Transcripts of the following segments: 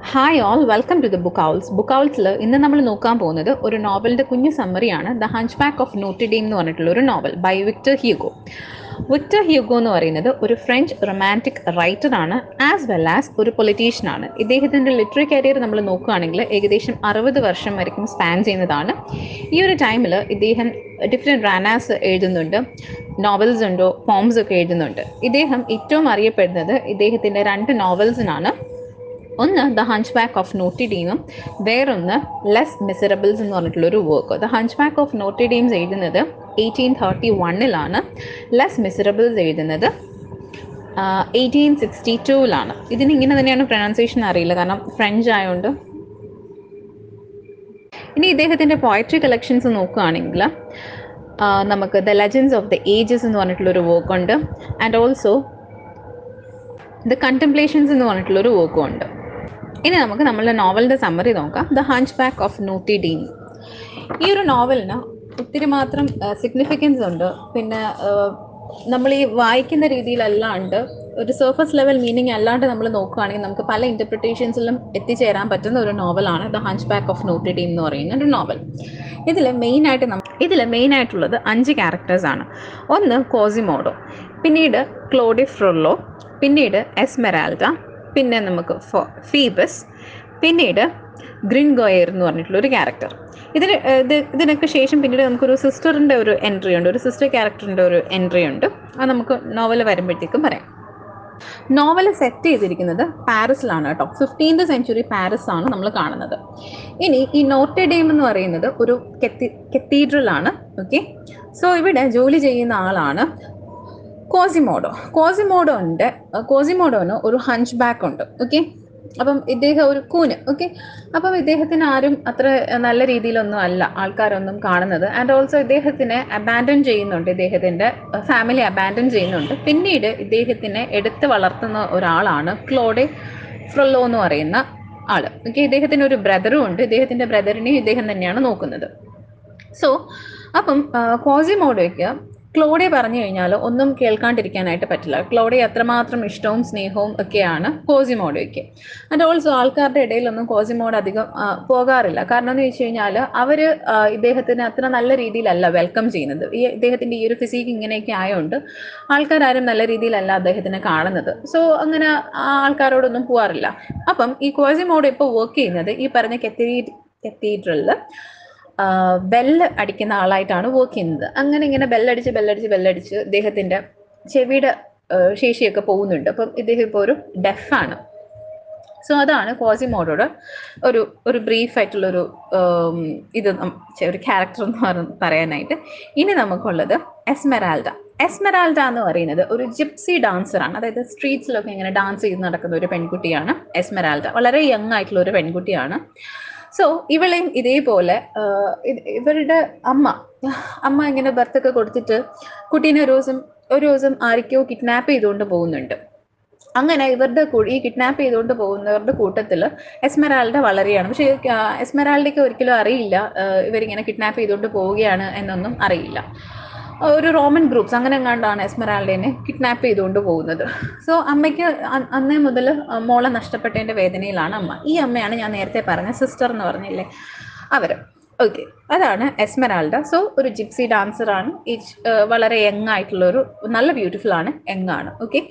Hi all welcome to the book owls book ഔൾസിൽ ഇന്ന് നമ്മൾ നോക്കാൻ പോകുന്നത് ഒരു നോവലിൻ്റെ കുഞ്ഞു സമ്മറിയാണ് the hunchback of Notre Dame എന്ന് പറഞ്ഞിട്ടുള്ള ഒരു novel by Victor Hugo Victor Hugo എന്ന് പറയുന്നത് ഒരു ഫ്രഞ്ച് റൊമാൻറ്റിക് റൈറ്ററാണ് ആസ് വെൽ ആസ് ഒരു പൊളിറ്റീഷ്യനാണ് ഇദ്ദേഹത്തിൻ്റെ ലിറ്ററി കരിയർ നമ്മൾ നോക്കുകയാണെങ്കിൽ ഏകദേശം അറുപത് വർഷം വരയ്ക്കും സ്പാൻ ചെയ്യുന്നതാണ് ഈ ഒരു ടൈമിൽ ഇദ്ദേഹം ഡിഫറെൻറ്റ് റാനാസ് എഴുതുന്നുണ്ട് നോവൽസ് ഉണ്ടോ പോംസ് ഒക്കെ എഴുതുന്നുണ്ട് ഇദ്ദേഹം ഏറ്റവും അറിയപ്പെടുന്നത് ഇദ്ദേഹത്തിൻ്റെ രണ്ട് നോവൽസിനാണ് ഒന്ന് the hunchback of Notre ഡീമും വേറൊന്ന് ലെസ് മിസറബിൾസ് എന്ന് പറഞ്ഞിട്ടുള്ള ഒരു work the hunchback of Notre Dame's എഴുതുന്നത് എയ്റ്റീൻ തേർട്ടി വണ്ണിലാണ് ലെസ് മിസറബിൾസ് എഴുതുന്നത് എയ്റ്റീൻ സിക്സ്റ്റി ടൂവിലാണ് ഇതിന് ഇങ്ങനെ തന്നെയാണ് പ്രൊനൗൺസിയേഷൻ അറിയില്ല കാരണം ഫ്രഞ്ച് ആയതുകൊണ്ട് ഇനി ഇദ്ദേഹത്തിൻ്റെ പോയട്രി കളക്ഷൻസ് നോക്കുകയാണെങ്കിൽ നമുക്ക് the legends of the ages എന്ന് പറഞ്ഞിട്ടുള്ളൊരു വർക്ക് ഉണ്ട് ആൻഡ് ഓൾസോ ദ കണ്ടംപ്ലേഷൻസ് എന്ന് പറഞ്ഞിട്ടുള്ളൊരു വർക്കും ഉണ്ട് ഇനി നമുക്ക് നമ്മളുടെ നോവലിൻ്റെ സമ്മറി നോക്കാം the hunchback of Notre Dame ഈ ഒരു നോവലിന് ഒത്തിരി മാത്രം സിഗ്നിഫിക്കൻസ് ഉണ്ട് പിന്നെ നമ്മൾ ഈ വായിക്കുന്ന രീതിയിലല്ലാണ്ട് ഒരു സർഫസ് ലെവൽ മീനിങ് അല്ലാണ്ട് നമ്മൾ നോക്കുകയാണെങ്കിൽ നമുക്ക് പല ഇൻ്റർപ്രിട്ടേഷൻസിലും എത്തിച്ചേരാൻ പറ്റുന്ന ഒരു നോവലാണ് the hunchback of Notre Dame എന്ന് പറയുന്ന ഒരു നോവൽ ഇതിൽ മെയിനായിട്ട് നമ്മൾ ഇതിൽ മെയിനായിട്ടുള്ളത് അഞ്ച് ക്യാരക്ടേഴ്സാണ് ഒന്ന് കോസിമോഡോ പിന്നീട് ക്ലോഡി ഫ്രൊള്ളോ പിന്നീട് എസ്മെറാൽഡ പിന്നെ നമുക്ക് ഫോ ഫീബസ് പിന്നീട് ഗ്രിൻഗോയർ എന്ന് പറഞ്ഞിട്ടുള്ള ഒരു ക്യാരക്ടർ ഇതിന് ഇത് ഇതിനൊക്കെ ശേഷം പിന്നീട് നമുക്കൊരു സിസ്റ്ററിൻ്റെ ഒരു എൻട്രി ഉണ്ട് ഒരു സിസ്റ്റർ ക്യാരക്ടറിൻ്റെ ഒരു എൻട്രി ഉണ്ട് അത് നമുക്ക് നോവൽ വരുമ്പോഴത്തേക്കും പറയാം നോവൽ സെറ്റ് ചെയ്തിരിക്കുന്നത് പാരീസിലാണ് കേട്ടോ ഫിഫ്റ്റീൻത് സെഞ്ചുറി പാരീസ് ആണ് നമ്മൾ കാണുന്നത് ഇനി ഈ നോട്ടെ ഡെയിം എന്ന് പറയുന്നത് ഒരു കെത്തി കത്തീഡ്രൽ ആണ് ഓക്കെ സോ ഇവിടെ ജോലി ചെയ്യുന്ന ആളാണ് കോസിമോഡോ കോസിമോഡോ ഉണ്ട് കോസിമോഡോന് ഒരു ഹഞ്ച് ബാക്ക് ഉണ്ട് ഓക്കെ അപ്പം ഇദ്ദേഹം ഒരു കൂന് ഓക്കെ അപ്പം ഇദ്ദേഹത്തിന് ആരും അത്ര നല്ല രീതിയിലൊന്നും അല്ല ആൾക്കാരൊന്നും കാണുന്നത് ആൻഡ് ഓൾസോ ഇദ്ദേഹത്തിനെ അബാൻഡൻ ചെയ്യുന്നുണ്ട് ഇദ്ദേഹത്തിൻ്റെ ഫാമിലി അബാൻഡൻ ചെയ്യുന്നുണ്ട് പിന്നീട് ഇദ്ദേഹത്തിനെ എടുത്ത് വളർത്തുന്ന ഒരാളാണ് ക്ലോഡെ ഫ്രൊല്ലോ എന്ന് പറയുന്ന ആള് ഓക്കെ ഇദ്ദേഹത്തിന് ഒരു ബ്രദറും ഉണ്ട് ഇദ്ദേഹത്തിൻ്റെ ബ്രദറിനെയും ഇദ്ദേഹം തന്നെയാണ് നോക്കുന്നത് സോ അപ്പം കോസിമോഡോയ്ക്ക് ക്ലോഡെ പറഞ്ഞു കഴിഞ്ഞാൽ ഒന്നും കേൾക്കാണ്ടിരിക്കാനായിട്ട് പറ്റില്ല ക്ലോഡെ അത്രമാത്രം ഇഷ്ടവും സ്നേഹവും ഒക്കെയാണ് കോസിമോഡോയ്ക്ക് ആൻഡ് ഓൾസോ ആൾക്കാരുടെ ഇടയിലൊന്നും കോസിമോഡ് അധികം പോകാറില്ല കാരണം എന്ന് വെച്ച് കഴിഞ്ഞാൽ അവർ ഇദ്ദേഹത്തിന് അത്ര നല്ല രീതിയിലല്ല വെൽക്കം ചെയ്യുന്നത് ഈ ഇദ്ദേഹത്തിൻ്റെ ഈ ഒരു ഫിസിക്ക് ഇങ്ങനെയൊക്കെ ആയതുകൊണ്ട് ആൾക്കാരും നല്ല രീതിയിലല്ല അദ്ദേഹത്തിനെ കാണുന്നത് സോ അങ്ങനെ ആൾക്കാരോടൊന്നും പോകാറില്ല അപ്പം ഈ കോസിമോഡ് ഇപ്പോൾ വർക്ക് ചെയ്യുന്നത് ഈ പറഞ്ഞ കത്തീ കത്തീഡ്രലിൽ ബെല്ല് അടിക്കുന്ന ആളായിട്ടാണ് വർക്ക് ചെയ്യുന്നത് അങ്ങനെ ഇങ്ങനെ ബെല്ലടിച്ച് ബെല്ലടിച്ച് ബെല്ലടിച്ച് ഇദ്ദേഹത്തിൻ്റെ ചെവിയുടെ ശേഷിയൊക്കെ പോകുന്നുണ്ട് അപ്പം ഇദ്ദേഹം ഇപ്പോൾ ഒരു ഡെഫാണ് സോ അതാണ് കോസിമോഡോട് ഒരു ഒരു ബ്രീഫ് ആയിട്ടുള്ളൊരു ഇത് ഒരു ക്യാരക്ടർ എന്ന് പറഞ്ഞ് പറയാനായിട്ട് ഇനി നമുക്കുള്ളത് എസ്മെറാൽഡ എസ്മെറാൽഡ എന്ന് പറയുന്നത് ഒരു ജിപ്സി ഡാൻസറാണ് അതായത് സ്ട്രീറ്റ്സിലൊക്കെ ഇങ്ങനെ ഡാൻസ് ചെയ്ത് നടക്കുന്ന ഒരു പെൺകുട്ടിയാണ് എസ്മെറാൽഡ വളരെ യങ് ആയിട്ടുള്ള ഒരു പെൺകുട്ടിയാണ് സോ ഇവളെയും ഇതേപോലെ ഇവരുടെ അമ്മ അമ്മ ഇങ്ങനെ ബർത്തൊക്കെ കൊടുത്തിട്ട് കുട്ടീനെ ഒരു ദിവസം ഒരു ദിവസം ആരൊക്കെയോ കിഡ്നാപ്പ് ചെയ്തുകൊണ്ട് പോകുന്നുണ്ട് അങ്ങനെ ഇവരുടെ ഈ കിഡ്നാപ്പ് ചെയ്തുകൊണ്ട് പോകുന്നവരുടെ കൂട്ടത്തിൽ എസ്മെറാൾഡ വളരെയാണ് പക്ഷേ എസ്മെറാൾഡയ്ക്ക് ഒരിക്കലും അറിയില്ല ഇവരിങ്ങനെ കിഡ്നാപ്പ് ചെയ്തുകൊണ്ട് പോവുകയാണ് എന്നൊന്നും അറിയില്ല ഒരു റോമൻ ഗ്രൂപ്പ്സ് അങ്ങനെ എങ്ങാണ്ടാണ് എസ്മെറാൾഡേനെ കിഡ്നാപ്പ് ചെയ്തുകൊണ്ട് പോകുന്നത് സോ അമ്മയ്ക്ക് അന്നേ മുതൽ മോളെ നഷ്ടപ്പെട്ടതിൻ്റെ വേദനയിലാണ് അമ്മ ഈ അമ്മയാണ് ഞാൻ നേരത്തെ പറഞ്ഞ സിസ്റ്റർ എന്ന് പറഞ്ഞില്ലേ അവർ ഓക്കെ അതാണ് എസ്മെറാൾഡ സോ ഒരു ജിപ്സി ഡാൻസറാണ് ഈ വളരെ യങ് ആയിട്ടുള്ളൊരു നല്ല ബ്യൂട്ടിഫുൾ ആണ് യങ് ആണ് ഓക്കെ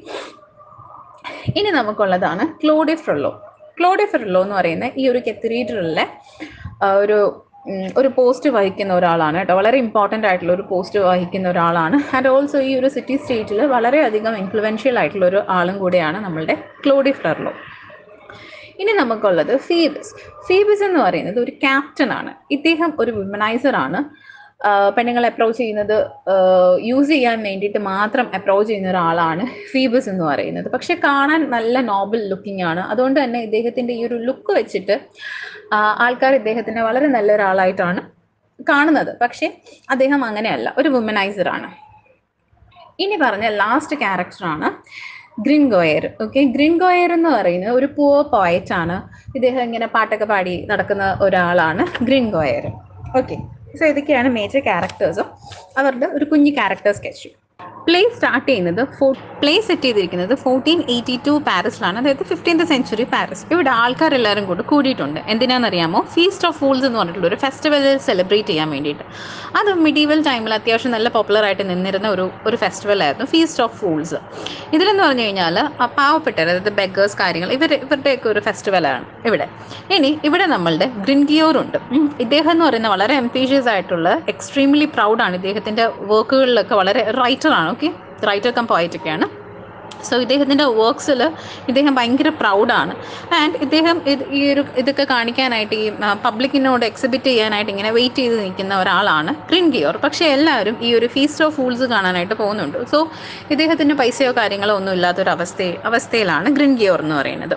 ഇനി നമുക്കുള്ളതാണ് ക്ലോഡി ഫ്രൊള്ളോ ക്ലോഡി ഫ്രൊള്ളോ എന്ന് പറയുന്ന ഈ ഒരു കത്തീഡ്രലിലെ ഒരു ഒരു പോസ്റ്റ് വഹിക്കുന്ന ഒരാളാണ് കേട്ടോ വളരെ ഇമ്പോർട്ടൻ്റ് ആയിട്ടുള്ള ഒരു പോസ്റ്റ് വഹിക്കുന്ന ഒരാളാണ് ആൻഡ് ഓൾസോ ഈ ഒരു സിറ്റി സ്റ്റേറ്റിൽ വളരെയധികം ഇൻഫ്ലുവൻഷ്യൽ ആയിട്ടുള്ള ഒരു ആളും കൂടെയാണ് നമ്മളുടെ ക്ലോഡി ഫ്ലർലോ ഇനി നമുക്കുള്ളത് ഫീബസ് ഫീബസ് എന്ന് പറയുന്നത് ഒരു ക്യാപ്റ്റൻ ആണ് ഇദ്ദേഹം ഒരു വിമനൈസർ ആണ് പെണ്ണുങ്ങളെ അപ്രോച്ച് ചെയ്യുന്നത് യൂസ് ചെയ്യാൻ വേണ്ടിയിട്ട് മാത്രം അപ്രോച്ച് ചെയ്യുന്ന ഒരാളാണ് ഫീബസ് എന്ന് പറയുന്നത് പക്ഷെ കാണാൻ നല്ല നോബൽ ലുക്കിംഗ് ആണ് അതുകൊണ്ട് തന്നെ ഇദ്ദേഹത്തിൻ്റെ ഈ ഒരു ലുക്ക് വെച്ചിട്ട് ആൾക്കാർ ഇദ്ദേഹത്തിനെ വളരെ നല്ല ഒരാളായിട്ടാണ് കാണുന്നത് പക്ഷേ അദ്ദേഹം അങ്ങനെയല്ല ഒരു വുമനൈസർ ആണ് ഇനി പറഞ്ഞ ലാസ്റ്റ് ക്യാരക്ടറാണ് ഗ്രിൻഗോയർ ഓക്കെ ഗ്രിൻഗോയർ എന്ന് പറയുന്നത് ഒരു പുവർ പോയറ്റ് ആണ് ഇദ്ദേഹം ഇങ്ങനെ പാട്ടൊക്കെ പാടി നടക്കുന്ന ഒരാളാണ് ഗ്രിൻഗോയർ ഓക്കെ സോ ഇതൊക്കെയാണ് മേജർ ക്യാരക്ടേഴ്സും അവരുടെ ഒരു കുഞ്ഞു ക്യാരക്ടർ സ്കെച്ചും പ്ലേ സ്റ്റാർട്ട് ചെയ്യുന്നത് ഫോ പ്ലേ സെറ്റ് ചെയ്തിരിക്കുന്നത് ഫോർട്ടീൻ എയ്റ്റി ടു പാരീസിലാണ് അതായത് ഫിഫ്റ്റീൻത് സെഞ്ചുറി പാരീസ് ഇവിടെ ആൾക്കാരെല്ലാവരും കൂടെ കൂടിയിട്ടുണ്ട് എന്തിനാണെന്നറിയാമോ ഫീസ്റ്റ് ഓഫ് ഫൂൾസ് എന്ന് പറഞ്ഞിട്ടുള്ള ഒരു ഫെസ്റ്റിവൽ സെലിബ്രേറ്റ് ചെയ്യാൻ വേണ്ടിയിട്ട് അത് മിഡീവൽ ടൈമിൽ അത്യാവശ്യം നല്ല പോപ്പുലർ ആയിട്ട് നിന്നിരുന്ന ഒരു ഒരു ഫെസ്റ്റിവൽ ആയിരുന്നു ഫീസ്റ്റ് ഓഫ് ഫൂൾസ് ഇതിലെന്ന് പറഞ്ഞു കഴിഞ്ഞാൽ പാവപ്പെട്ടവർ അതായത് ബെഗേഴ്സ് കാര്യങ്ങൾ ഇവർ ഇവരുടെയൊക്കെ ഒരു ഫെസ്റ്റിവലാണ് ഇവിടെ ഇനി ഇവിടെ നമ്മളുടെ ഗ്രിൻഗിയോർ ഉണ്ട് ഉം. ഇദ്ദേഹം എന്ന് പറയുന്ന വളരെ എംപീഷ്യസ് ആയിട്ടുള്ള എക്സ്ട്രീംലി പ്രൗഡാണ് ഇദ്ദേഹത്തിൻ്റെ വർക്കുകളിലൊക്കെ വളരെ റൈറ്ററാണ് ഓക്കെ റൈറ്റർ കം പോയിട്ടൊക്കെയാണ് സോ ഇദ്ദേഹത്തിൻ്റെ വർക്ക്സിൽ ഇദ്ദേഹം ഭയങ്കര പ്രൗഡാണ് ആൻഡ് ഇദ്ദേഹം ഇത് ഈ ഒരു ഇതൊക്കെ കാണിക്കാനായിട്ട് ഈ പബ്ലിക്കിനോട് എക്സിബിറ്റ് ചെയ്യാനായിട്ട് ഇങ്ങനെ വെയിറ്റ് ചെയ്ത് നിൽക്കുന്ന ഒരാളാണ് ക്രിൻഗിയോർ പക്ഷേ എല്ലാവരും ഈ ഒരു ഫീസ്റ്റ് ഓഫ് ഫൂൾസ് കാണാനായിട്ട് പോകുന്നുണ്ട് സോ ഇദ്ദേഹത്തിന് പൈസയോ കാര്യങ്ങളോ ഒന്നും ഇല്ലാത്തൊരു അവസ്ഥ അവസ്ഥയിലാണ് ഗ്രിൻഗിയോർ എന്ന് പറയുന്നത്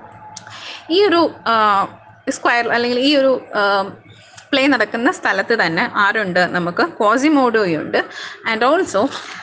ഈ ഒരു സ്ക്വയർ അല്ലെങ്കിൽ ഈ ഒരു പ്ലേ നടക്കുന്ന സ്ഥലത്ത് തന്നെ ആരുണ്ട് നമുക്ക് കോസിമോഡോയുണ്ട് ആൻഡ് ഓൾസോ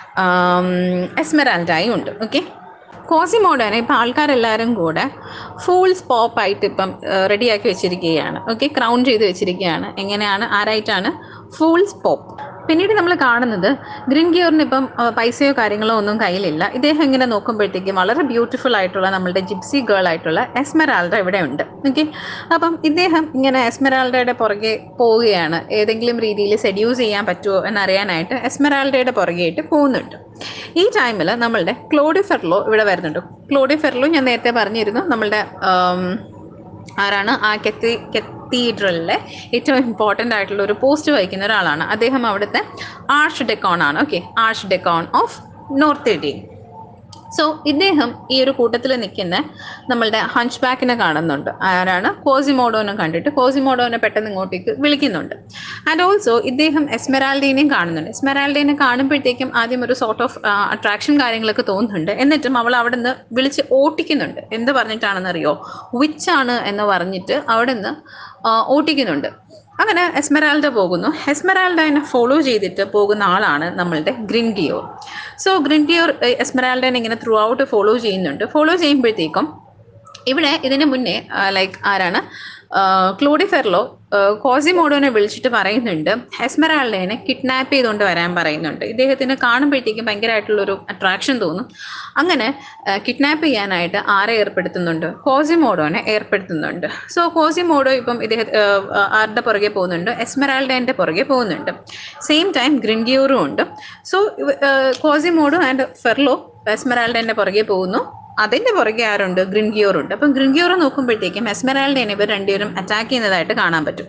എസ്മെറാൽഡായും ഉണ്ട് ഓക്കെ കോസിമോഡോനെ ഇപ്പം ആൾക്കാരെല്ലാവരും കൂടെ ഫൂൾസ് പോപ്പായിട്ട് ഇപ്പം റെഡിയാക്കി വെച്ചിരിക്കുകയാണ് ഓക്കെ ക്രൗൺ ചെയ്ത് വെച്ചിരിക്കുകയാണ് എങ്ങനെയാണ് ആരായിട്ടാണ് ഫൂൾസ് പോപ്പ് പിന്നീട് നമ്മൾ കാണുന്നത് ഗ്രിൻഗിയോറിന് ഇപ്പം ആ, പൈസയോ കാര്യങ്ങളോ ഒന്നും കയ്യിലില്ല ഇദ്ദേഹം ഇങ്ങനെ നോക്കുമ്പോഴത്തേക്കും വളരെ ബ്യൂട്ടിഫുൾ ആയിട്ടുള്ള നമ്മളുടെ ജിപ്സി ഗേൾ ആയിട്ടുള്ള എസ്മെറാൾഡ ഇവിടെ ഉണ്ട് ഓക്കെ അപ്പം ഇദ്ദേഹം ഇങ്ങനെ എസ്മെറാൾഡയുടെ പുറകെ പോവുകയാണ് ഏതെങ്കിലും രീതിയിൽ സെഡ്യൂസ് ചെയ്യാൻ പറ്റുമോ എന്നറിയാനായിട്ട് എസ്മെറാൾഡയുടെ പുറകെയായിട്ട് പോകുന്നുണ്ട് ഈ ടൈമിൽ നമ്മളുടെ ക്ലോഡി ഫെർലോ ഇവിടെ വരുന്നുണ്ട് ക്ലോഡി ഫെർലോ ഞാൻ നേരത്തെ പറഞ്ഞിരുന്നു നമ്മളുടെ ആം, ആരാണ് ആ കെത്തി കത്തീഡ്രലിലെ ഏറ്റവും ഇമ്പോർട്ടൻ്റ് ആയിട്ടുള്ള ഒരു പോസ്റ്റ് വഹിക്കുന്ന ഒരാളാണ് അദ്ദേഹം അവിടുത്തെ ആർച്ച് ഡെക്കോൺ ആണ് okay archdeacon of north Indian so ഇദ്ദേഹം ഈ ഒരു കൂട്ടത്തിൽ നിൽക്കുന്ന നമ്മളുടെ ഹഞ്ച് ബാക്കിനെ കാണുന്നുണ്ട് ആരാണ് കോസിമോഡോനെ കണ്ടിട്ട് കോസിമോഡോനെ പെട്ടെന്ന് ഇങ്ങോട്ടേക്ക് വിളിക്കുന്നുണ്ട് ആൻഡ് ഓൾസോ ഇദ്ദേഹം എസ്മെറാൽഡീനെയും കാണുന്നുണ്ട് എസ്മെറാൽഡീനെ കാണുമ്പോഴത്തേക്കും ആദ്യം ഒരു സോർട്ട് ഓഫ് അട്രാക്ഷൻ കാര്യങ്ങളൊക്കെ തോന്നുന്നുണ്ട് എന്നിട്ടും അവൾ അവിടെ നിന്ന് വിളിച്ച് ഓട്ടിക്കുന്നുണ്ട് എന്ത് പറഞ്ഞിട്ടാണെന്നറിയോ വിച്ചാണ് എന്ന് പറഞ്ഞിട്ട് അവിടെ നിന്ന് ഓട്ടിക്കുന്നുണ്ട് അങ്ങനെ എസ്മെറാൽഡ പോകുന്നു എസ്മെറാൽഡനെ ഫോളോ ചെയ്തിട്ട് പോകുന്ന ആളാണ് നമ്മളുടെ ഗ്രിൻഡിയോർ സോ ഗ്രിൻഡിയോർ എസ്മെറാൽഡനെ ഇങ്ങനെ ത്രൂ ഔട്ട് ഫോളോ ചെയ്യുന്നുണ്ട് ഫോളോ ചെയ്യുമ്പോഴത്തേക്കും ഇവിടെ ഇതിന് മുന്നേ ലൈക്ക് ആരാണ് ക്ലൂഡി ഫെർലോ കോസിമോഡോനെ വിളിച്ചിട്ട് പറയുന്നുണ്ട് എസ്മെറാൾഡേനെ കിഡ്നാപ്പ് ചെയ്തുകൊണ്ട് വരാൻ പറയുന്നുണ്ട് ഇദ്ദേഹത്തിന് കാണുമ്പോഴത്തേക്കും ഭയങ്കരമായിട്ടുള്ളൊരു അട്രാക്ഷൻ തോന്നും അങ്ങനെ കിഡ്നാപ്പ് ചെയ്യാനായിട്ട് ആരെ ഏർപ്പെടുത്തുന്നുണ്ട് കോസിമോഡോനെ ഏർപ്പെടുത്തുന്നുണ്ട് സോ കോസിമോഡോ ഇപ്പം ഇദ്ദേഹം ആരുടെ പുറകെ പോകുന്നുണ്ട് എസ്മെറാൾഡേൻ്റെ പുറകെ പോകുന്നുണ്ട് സെയിം ടൈം ഗ്രിൻഡിയോറും ഉണ്ട് സോ കോസിമോഡോ ആൻഡ് ഫെർലോ എസ്മെറാൾഡേൻ്റെ പുറകെ പോകുന്നു അതിൻ്റെ പുറകെ ആരുണ്ട് ഗ്രിൻഗിയോർ ഉണ്ട് അപ്പം ഗ്രിൻഗിയോർ നോക്കുമ്പോഴത്തേക്കും എസ്മെറാൾഡേനെ ഇവർ രണ്ടുപേരും അറ്റാക്ക് ചെയ്യുന്നതായിട്ട് കാണാൻ പറ്റും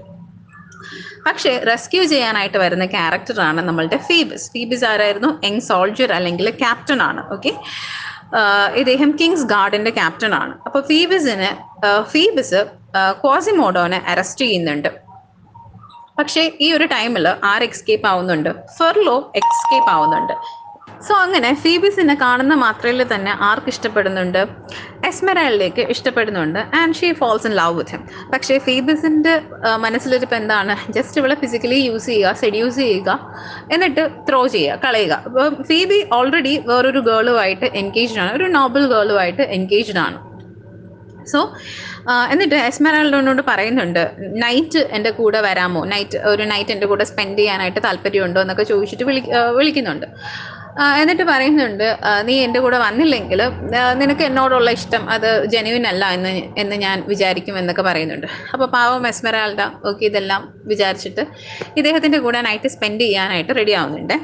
പക്ഷേ റെസ്ക്യൂ ചെയ്യാനായിട്ട് വരുന്ന ക്യാരക്ടറാണ് നമ്മളുടെ ഫീബിസ് ഫീബിസ് ആരായിരുന്നു യങ് സോൾജർ അല്ലെങ്കിൽ ക്യാപ്റ്റൻ ആണ് ഓക്കെ ഇദ്ദേഹം കിങ്സ് ഗാർഡിന്റെ ക്യാപ്റ്റൻ ആണ് അപ്പോൾ ഫീബിസിന് ഫീബിസ് ക്വാസിമോഡോനെ അറസ്റ്റ് ചെയ്യുന്നുണ്ട് പക്ഷേ ഈ ഒരു ടൈമിൽ ആര് എക്സ്കേപ്പ് ആവുന്നുണ്ട് ഫെർലോ എക്സ്കേപ്പ് ആവുന്നുണ്ട് സോ അങ്ങനെ ഫീബിസിനെ കാണുന്ന മാത്രയിൽ തന്നെ ആർക്ക് ഇഷ്ടപ്പെടുന്നുണ്ട് എസ്മെറാളിലേക്ക് ഇഷ്ടപ്പെടുന്നുണ്ട് and she falls in love with him പക്ഷേ ഫീബിസിൻ്റെ മനസ്സിലിരിപ്പോൾ എന്താണ് ജസ്റ്റ് ഇവളെ ഫിസിക്കലി യൂസ് ചെയ്യുക സെഡ്യൂസ് ചെയ്യുക എന്നിട്ട് ത്രോ ചെയ്യുക കളയുക അപ്പോൾ ഫീബി ഓൾറെഡി വേറൊരു ഗേളുമായിട്ട് എൻഗേജ്ഡ് ആണ് ഒരു നോബൽ ഗേളുമായിട്ട് എൻഗേജ്ഡ് ആണ് സോ എന്നിട്ട് എസ്മെറാൾഡോനോട് പറയുന്നുണ്ട് നൈറ്റ് എൻ്റെ കൂടെ വരാമോ നൈറ്റ് ഒരു നൈറ്റ് എൻ്റെ കൂടെ സ്പെൻഡ് ചെയ്യാനായിട്ട് താല്പര്യമുണ്ടോ എന്നൊക്കെ ചോദിച്ചിട്ട് വിളി ആ, വിളിക്കുന്നുണ്ട് ആ, എന്നിട്ട് പറയുന്നുണ്ട് ആ, നീ എൻ്റെ കൂടെ വന്നില്ലെങ്കിൽ ആ, നിനക്ക് എന്നോടുള്ള ഇഷ്ടം അത് ജെനുവിൻ അല്ല എന്ന് എന്ന് ഞാൻ വിചാരിക്കും എന്നൊക്കെ പറയുന്നുണ്ട് അപ്പോൾ പാവം എസ്മെറാൾഡ ഓക്കെ ഇതെല്ലാം വിചാരിച്ചിട്ട് ഇദ്ദേഹത്തിൻ്റെ കൂടെ നൈറ്റ് സ്പെൻഡ് ചെയ്യാനായിട്ട് റെഡി ആവുന്നുണ്ട്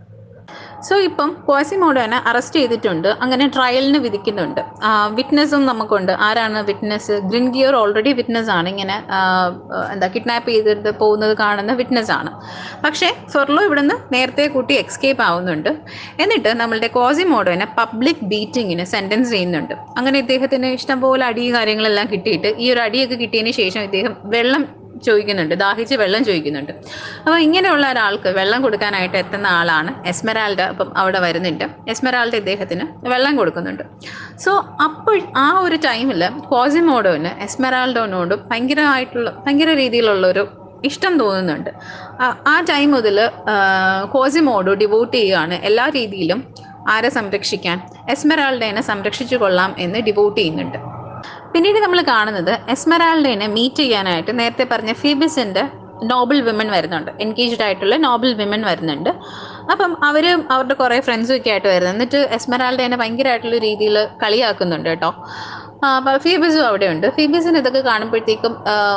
സോ ഇപ്പം ക്വാസിമോഡോനെ അറസ്റ്റ് ചെയ്തിട്ടുണ്ട് അങ്ങനെ ട്രയലിന് വിധിക്കുന്നുണ്ട് വിറ്റ്നസ്സും നമുക്കുണ്ട് ആരാണ് വിറ്റ്നസ് ഗ്രിൻഗിയർ ഓൾറെഡി വിറ്റ്നസ് ആണ് ഇങ്ങനെ ആ, എന്താ കിഡ്നാപ്പ് ചെയ്തിട്ട് പോകുന്നത് കാണുന്ന വിറ്റ്നസ് ആണ് പക്ഷേ ഫെർലോ ഇവിടുന്ന് നേരത്തെ കൂട്ടി എക്സ്കേപ്പ് ആവുന്നുണ്ട് എന്നിട്ട് നമ്മളുടെ ക്വാസിമോഡോനെ പബ്ലിക് ബീറ്റിങ്ങിന് സെൻറ്റൻസ് ചെയ്യുന്നുണ്ട് അങ്ങനെ ഇദ്ദേഹത്തിന് ഇഷ്ടംപോലെ അടി കാര്യങ്ങളെല്ലാം കിട്ടിയിട്ട് ഈ ഒരു അടിയൊക്കെ കിട്ടിയതിന് ശേഷം ഇദ്ദേഹം വെള്ളം ചോദിക്കുന്നുണ്ട് ദാഹിച്ച് വെള്ളം ചോദിക്കുന്നുണ്ട് അപ്പോൾ ഇങ്ങനെയുള്ള ഒരാൾക്ക് വെള്ളം കൊടുക്കാനായിട്ട് എത്തുന്ന ആളാണ് എസ്മെറാൾഡ അപ്പം അവിടെ വരുന്നുണ്ട് എസ്മെറാൾഡ ഇദ്ദേഹത്തിന് വെള്ളം കൊടുക്കുന്നുണ്ട് സോ അപ്പോൾ ആ ഒരു ടൈമിൽ കോസിമോഡോന് എസ്മെറാൾഡോനോട് ഭയങ്കരമായിട്ടുള്ള ഭയങ്കര രീതിയിലുള്ള ഒരു ഇഷ്ടം തോന്നുന്നുണ്ട് ആ- ആ ടൈം മുതൽ കോസിമോഡോ ഡിവോട്ട് ചെയ്യുകയാണ് എല്ലാ രീതിയിലും ആരെ സംരക്ഷിക്കാൻ എസ്മെറാൾഡേനെ സംരക്ഷിച്ചു കൊള്ളാം എന്ന് ഡിവോട്ട് ചെയ്യുന്നുണ്ട് പിന്നീട് നമ്മൾ കാണുന്നത് എസ്മെറാൾഡേനെ മീറ്റ് ചെയ്യാനായിട്ട് നേരത്തെ പറഞ്ഞ ഫീബിസിൻ്റെ നോബിൾ വിമൻ വരുന്നുണ്ട് എൻഗേജ്ഡ് ആയിട്ടുള്ള നോബിൾ വിമൻ വരുന്നുണ്ട് അപ്പം അവർ അവരുടെ കുറേ ഫ്രണ്ട്സും ഒക്കെ ആയിട്ട് വരുന്നത് എന്നിട്ട് എസ്മറാൾഡേനെ ഭയങ്കരമായിട്ടുള്ള രീതിയിൽ കളിയാക്കുന്നുണ്ട് കേട്ടോ ആ, അപ്പോൾ ഫീബിസും അവിടെയുണ്ട് ഫീബിസിന് ഇതൊക്കെ കാണുമ്പോഴത്തേക്കും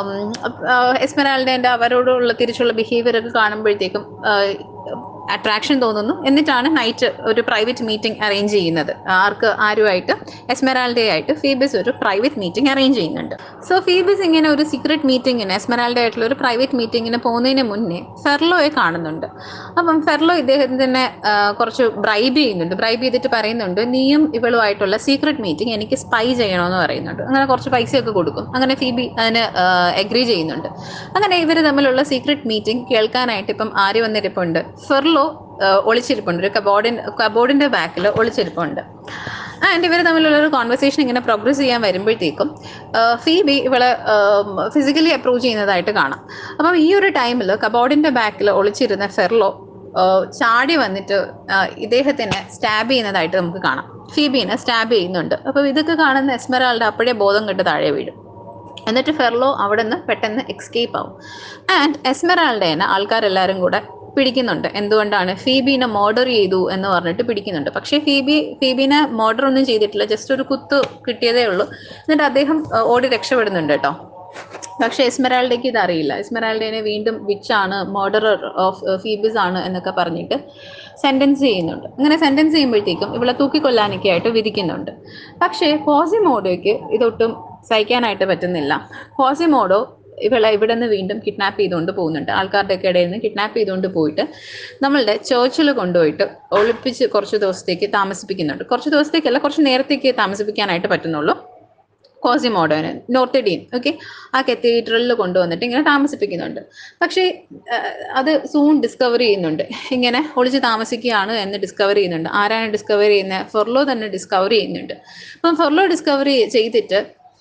എസ്മറാൾഡേൻ്റെ അവരോടുള്ള തിരിച്ചുള്ള ബിഹേവിയർ ഒക്കെ കാണുമ്പോഴത്തേക്കും അട്രാക്ഷൻ തോന്നുന്നു എന്നിട്ടാണ് നൈറ്റ് ഒരു പ്രൈവറ്റ് മീറ്റിംഗ് അറേഞ്ച് ചെയ്യുന്നത് ആർക്ക് ആരുമായിട്ട് എസ്മെറാൾഡേ ആയിട്ട് ഫീബിസ് ഒരു പ്രൈവറ്റ് മീറ്റിംഗ് അറേഞ്ച് ചെയ്യുന്നുണ്ട് സോ ഫീബിസ് ഇങ്ങനെ ഒരു സീക്രട്ട് മീറ്റിങ്ങിന് എസ്മെറാൾഡേ ആയിട്ടുള്ള ഒരു പ്രൈവറ്റ് മീറ്റിങ്ങിന് പോകുന്നതിന് മുന്നേ ഫെർലോയെ കാണുന്നുണ്ട് അപ്പം ഫെർലോ ഇദ്ദേഹത്തിനെ ആ, കുറച്ച് ബ്രൈബ് ചെയ്യുന്നുണ്ട് ബ്രൈബ് ചെയ്തിട്ട് പറയുന്നുണ്ട് നീയും ഇവളുമായിട്ടുള്ള സീക്രട്ട് മീറ്റിംഗ് എനിക്ക് സ്പൈ ചെയ്യണമെന്ന് പറയുന്നുണ്ട് അങ്ങനെ കുറച്ച് പൈസയൊക്കെ കൊടുക്കും അങ്ങനെ ഫീബി അതിന് എഗ്രി ചെയ്യുന്നുണ്ട് അങ്ങനെ ഇവർ തമ്മിലുള്ള സീക്രട്ട് മീറ്റിംഗ് കേൾക്കാനായിട്ട് ഇപ്പം ആര് വന്നിരിപ്പുണ്ട് ഫെർലോ ആ, ഒളിച്ചിരിപ്പുണ്ട് ഒരു കബോർഡിൻ കബോർഡിൻ്റെ ബാക്കിൽ ഒളിച്ചിരിപ്പുണ്ട് ആൻഡ് ഇവർ തമ്മിലുള്ള ഒരു കോൺവെർസേഷൻ ഇങ്ങനെ പ്രോഗ്രസ് ചെയ്യാൻ വരുമ്പോഴത്തേക്കും ആ, ഫീബി ഇവളെ ഫിസിക്കലി അപ്രോച്ച് ചെയ്യുന്നതായിട്ട് കാണാം അപ്പം ഈ ഒരു ടൈമിൽ കബോർഡിൻ്റെ ബാക്കിൽ ഒളിച്ചിരുന്ന ഫെർലോ ആ, ചാടി വന്നിട്ട് ആ, ഇദ്ദേഹത്തിനെ സ്റ്റാബ് ചെയ്യുന്നതായിട്ട് നമുക്ക് കാണാം ഫീബീനെ സ്റ്റാബ് ചെയ്യുന്നുണ്ട് അപ്പോൾ ഇതൊക്കെ കാണുന്ന എസ്മറാളുടെ അപ്പോഴേ ബോധം കെട്ട് താഴെ വീഴും എന്നിട്ട് ഫെർലോ അവിടെ നിന്ന് പെട്ടെന്ന് എക്സ്കേപ്പ് ആവും ആൻഡ് എസ്മെറാൾഡേനെ ആൾക്കാരെല്ലാവരും കൂടെ പിടിക്കുന്നുണ്ട് എന്തുകൊണ്ടാണ് ഫീബീനെ മോർഡർ ചെയ്തു എന്ന് പറഞ്ഞിട്ട് പിടിക്കുന്നുണ്ട് പക്ഷേ ഫീബി ഫീബീനെ മോർഡർ ഒന്നും ചെയ്തിട്ടില്ല ജസ്റ്റ് ഒരു കുത്ത് കിട്ടിയതേ ഉള്ളൂ എന്നിട്ട് അദ്ദേഹം ആ, ഓടി രക്ഷപ്പെടുന്നുണ്ട് കേട്ടോ പക്ഷേ എസ്മെറാൾഡേക്ക് ഇത് അറിയില്ല എസ്മെറാൾഡേനെ വീണ്ടും വിച്ചാണ് മോർഡറർ ഓഫ് ഫീബിസ് ആണ് എന്നൊക്കെ പറഞ്ഞിട്ട് സെൻറ്റൻസ് ചെയ്യുന്നുണ്ട് അങ്ങനെ സെൻറ്റൻസ് ചെയ്യുമ്പോഴത്തേക്കും ഇവളെ തൂക്കിക്കൊല്ലാനൊക്കെ ആയിട്ട് വിധിക്കുന്നുണ്ട് പക്ഷേ കോസിമോഡോയ്ക്ക് ഇതൊട്ടും സഹിക്കാനായിട്ട് പറ്റുന്നില്ല കോസിമോഡോ ഇവളെ ഇവിടെ നിന്ന് വീണ്ടും കിഡ്നാപ്പ് ചെയ്തുകൊണ്ട് പോകുന്നുണ്ട് ആൾക്കാരുടെ ഒക്കെ ഇടയിൽ നിന്ന് കിഡ്നാപ്പ് ചെയ്തുകൊണ്ട് പോയിട്ട് നമ്മളുടെ ചേർച്ചിൽ കൊണ്ടുപോയിട്ട് ഒളിപ്പിച്ച് കുറച്ച് ദിവസത്തേക്ക് താമസിപ്പിക്കുന്നുണ്ട് കുറച്ച് ദിവസത്തേക്കല്ല കുറച്ച് നേരത്തേക്ക് താമസിപ്പിക്കാനായിട്ട് പറ്റുന്നുള്ളൂ കോസിമോഡോന് നോർത്ത് ഡീൻ ഓക്കെ ആ കത്തീഡ്രലിൽ കൊണ്ടുവന്നിട്ട് ഇങ്ങനെ താമസിപ്പിക്കുന്നുണ്ട് പക്ഷേ ആ, അത് സൂൺ ഡിസ്കവർ ചെയ്യുന്നുണ്ട് ഇങ്ങനെ ഒളിച്ച് താമസിക്കുകയാണ് എന്ന് ഡിസ്കവർ ചെയ്യുന്നുണ്ട് ആരാണ് ഡിസ്കവർ ചെയ്യുന്നത് ഫെർലോ തന്നെ ഡിസ്കവർ ചെയ്യുന്നുണ്ട് അപ്പം ഫെർലോ ഡിസ്കവർ ചെയ്തിട്ട്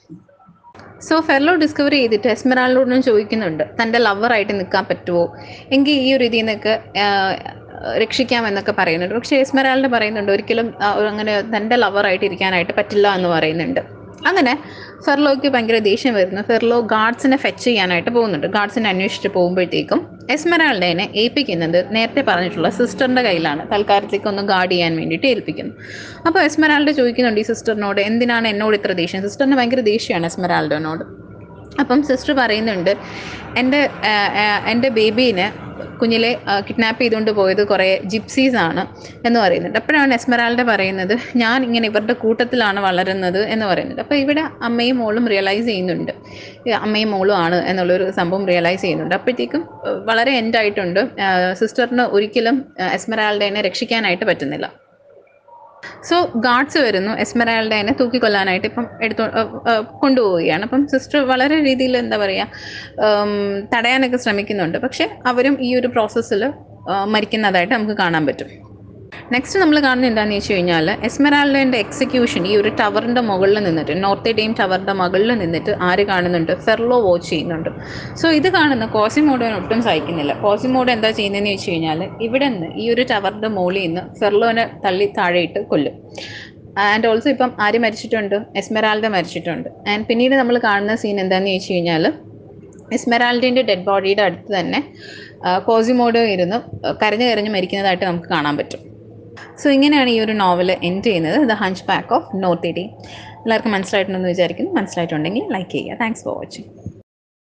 സോ ഫെർലോ ഡിസ്കവർ ചെയ്തിട്ട് എസ്മറാളിനോടും ചോദിക്കുന്നുണ്ട് തൻ്റെ ലവറായിട്ട് നിൽക്കാൻ പറ്റുമോ എങ്കിൽ ഈ ഒരു ഇതിൽ നിന്നൊക്കെ ആ, രക്ഷിക്കാമെന്നൊക്കെ പറയുന്നുണ്ട് പക്ഷേ എസ്മറാളിന് പറയുന്നുണ്ട് ഒരിക്കലും ആ, അങ്ങനെ തൻ്റെ ലവറായിട്ട് ഇരിക്കാനായിട്ട് പറ്റില്ല എന്ന് പറയുന്നുണ്ട് അങ്ങനെ ഫെർലോയ്ക്ക് ഭയങ്കര ദേഷ്യം വരുന്നു ഫെർലോ ഗാർഡ്സിനെ ഫെച്ച് ചെയ്യാനായിട്ട് പോകുന്നുണ്ട് ഗാർഡ്സിനെ അന്വേഷിച്ച് പോകുമ്പോഴത്തേക്കും എസ്മറാൾഡേനെ ഏൽപ്പിക്കുന്നത് നേരത്തെ പറഞ്ഞിട്ടുള്ള സിസ്റ്ററിൻ്റെ കയ്യിലാണ് തൽക്കാലത്തേക്ക് ഒന്ന് ഗാർഡ് ചെയ്യാൻ വേണ്ടിയിട്ട് ഏൽപ്പിക്കുന്നു അപ്പോൾ എസ്മറാൾഡ ചോദിക്കുന്നുണ്ട് ഈ സിസ്റ്ററിനോട് എന്തിനാണ് എന്നോട് ഇത്ര ദേഷ്യം സിസ്റ്ററിന് ഭയങ്കര ദേഷ്യമാണ് എസ്മറാൾഡനോട് അപ്പം സിസ്റ്റർ പറയുന്നുണ്ട് എൻ്റെ ആ, ആ, എൻ്റെ ബേബീനെ കുഞ്ഞിലെ കിഡ്നാപ്പ് ചെയ്തുകൊണ്ട് പോയത് കുറേ ജിപ്സീസ് ആണ് എന്ന് പറയുന്നുണ്ട് അപ്പോഴാണ് എസ്മറാൾഡ പറയുന്നത് ഞാൻ ഇങ്ങനെ ഇവരുടെ കൂട്ടത്തിലാണ് വളരുന്നത് എന്ന് പറയുന്നുണ്ട് അപ്പോൾ ഇവിടെ അമ്മയും മോളും റിയലൈസ് ചെയ്യുന്നുണ്ട് ഈ അമ്മയും മോളും ആണ് എന്നുള്ളൊരു സംഭവം റിയലൈസ് ചെയ്യുന്നുണ്ട് അപ്പോഴത്തേക്കും ആ, വളരെ എൻഡായിട്ടുണ്ട് സിസ്റ്ററിന് ഒരിക്കലും ആ, എസ്മറാൾഡേനെ രക്ഷിക്കാനായിട്ട് പറ്റുന്നില്ല സോ ഗാർഡ്സ് വരുന്നു എസ്മറാൾഡേനെ തൂക്കിക്കൊല്ലാനായിട്ട് ഇപ്പം എടുത്തു കൊണ്ടുപോവുകയാണ് അപ്പം സിസ്റ്റർ വളരെ രീതിയിൽ എന്താ പറയുക ഉം, തടയാനൊക്കെ ശ്രമിക്കുന്നുണ്ട് പക്ഷെ അവരും ഈ ഒരു പ്രോസസ്സിൽ മരിക്കുന്നതായിട്ട് നമുക്ക് കാണാൻ പറ്റും നെക്സ്റ്റ് നമ്മൾ കാണുന്നത് എന്താണെന്ന് വെച്ച് കഴിഞ്ഞാൽ എസ്മറാൾഡേൻ്റെ എക്സിക്യൂഷൻ ഈ ഒരു ടവറിൻ്റെ മുകളിൽ നിന്നിട്ട് നോർത്ത് ഡെയിം ടവറിൻ്റെ മുകളിൽ നിന്നിട്ട് ആര് കാണുന്നുണ്ട് ഫെർലോ വാച്ച് ചെയ്യുന്നുണ്ട് സോ ഇത് കാണുന്ന കോസിമോഡോനെ ഒട്ടും സഹിക്കുന്നില്ല കോസിമോഡോ എന്താ ചെയ്യുന്നതെന്ന് വെച്ച് കഴിഞ്ഞാൽ ഇവിടെ നിന്ന് ഈ ഒരു ടവറിൻ്റെ മുകളിൽ നിന്ന് ഫെർലോനെ തള്ളി താഴെയിട്ട് കൊല്ലും ആൻഡ് ഓൾസോ ഇപ്പം ആര് മരിച്ചിട്ടുണ്ട് എസ്മെറാൾഡ മരിച്ചിട്ടുണ്ട് ആൻഡ് പിന്നീട് നമ്മൾ കാണുന്ന സീൻ എന്താണെന്ന് ചോദിച്ചു കഴിഞ്ഞാൽ എസ്മെറാൾഡിൻ്റെ ഡെഡ് ബോഡിയുടെ അടുത്ത് തന്നെ ആ, കോസിമോഡോ ഇരുന്ന് കരഞ്ഞു കരഞ്ഞ് മരിക്കുന്നതായിട്ട് നമുക്ക് കാണാൻ പറ്റും സോ ഇങ്ങനെയാണ് ഈ ഒരു നോവൽ എൻഡ് ചെയ്യുന്നത് ദ ഹഞ്ച് പാക്ക് ഓഫ് നോർത്ത് ഇഡി എല്ലാവർക്കും മനസ്സിലായിട്ടുണ്ടെന്ന് വിചാരിക്കുന്നു മനസ്സിലായിട്ടുണ്ടെങ്കിൽ ലൈക്ക് ചെയ്യുക താങ്ക്സ് ഫോർ വാച്ചിങ്